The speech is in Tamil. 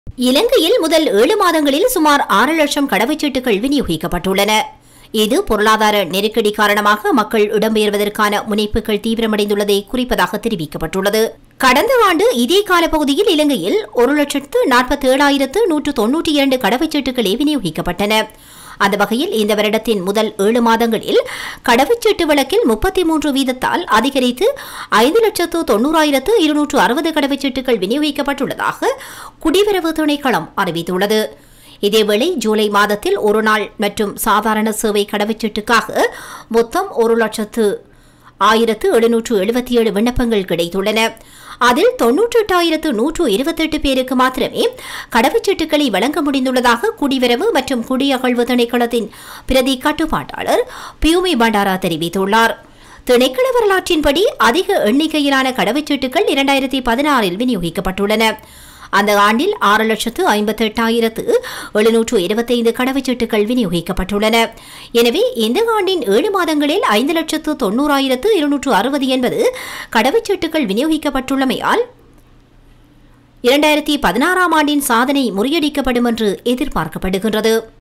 இலங்கையில் முதல் ஏழு மாதங்களில் சுமார் ஆறு லட்சம் கடவுச்சீட்டுகள் விநியோகிக்கப்பட்டுள்ளன இது பொருளாதார நெருக்கடி காரணமாக மக்கள் இடம்பெயர்வதற்கான முனைப்புகள் தீவிரமடைந்துள்ளதை குறிப்பதாக தெரிவிக்கப்பட்டுள்ளது கடந்த ஆண்டு இதே காலப்பகுதியில் இலங்கையில் ஒரு லட்சத்து நாற்பத்தி ஏழாயிரத்து நூற்று தொன்னூற்றி இரண்டு கடவுச்சீட்டுகளே விநியோகிக்கப்பட்டன அந்த வகையில் இந்த வருடத்தின் முதல் ஏழு மாதங்களில் கடவுச்சீட்டு வழக்கில் முப்பத்தி மூன்று வீதத்தால் அதிகரித்து ஐந்து லட்சத்து தொன்னூறாயிரத்து இருநூற்று அறுபது கடவுச்சீட்டுகள் விநியோகிக்கப்பட்டுள்ளதாக குடிவரவு திணைக்களம் அறிவித்துள்ளது இதேவேளை ஜூலை மாதத்தில் ஒரு நாள் மற்றும் சாதாரண சேவை கடவுச்சீட்டுக்காக மொத்தம் ஒரு லட்சத்து ஆயிரத்து எழுநூற்று எழுபத்தி ஏழு விண்ணப்பங்கள் கிடைத்துள்ளன அதில் தொன்னூற்றி எட்டாயிரத்து நூற்று இருபத்தெட்டு பேருக்கு மாத்திரமே கடவுச்சீட்டுகளை வழங்க முடிந்துள்ளதாக குடிவரவு மற்றும் குடியகழ்வு திணைக்களத்தின் பிரதி கட்டுப்பாட்டாளர் பியூமி பண்டாரா தெரிவித்துள்ளார் திணைக்கள வரலாற்றின்படி அதிக எண்ணிக்கையிலான கடவுச்சீட்டுகள் இரண்டாயிரத்தி பதினாறில் விநியோகிக்கப்பட்டுள்ளன அந்த ஆண்டில் ஆறு லட்சத்து ஐம்பத்தி எட்டாயிரத்து எழுநூற்று இருபத்தைந்து கடவுச்சீட்டுகள் விநியோகிக்கப்பட்டுள்ளன எனவே இந்த ஆண்டின் ஏழு மாதங்களில் ஐந்து லட்சத்து தொன்னூறாயிரத்து இருநூற்று அறுபது என்பது கடவுச்சீட்டுகள் விநியோகிக்கப்பட்டுள்ளமையால் இரண்டாயிரத்தி பதினாறாம் ஆண்டின் சாதனை முறியடிக்கப்படும் என்று எதிர்பார்க்கப்படுகின்றது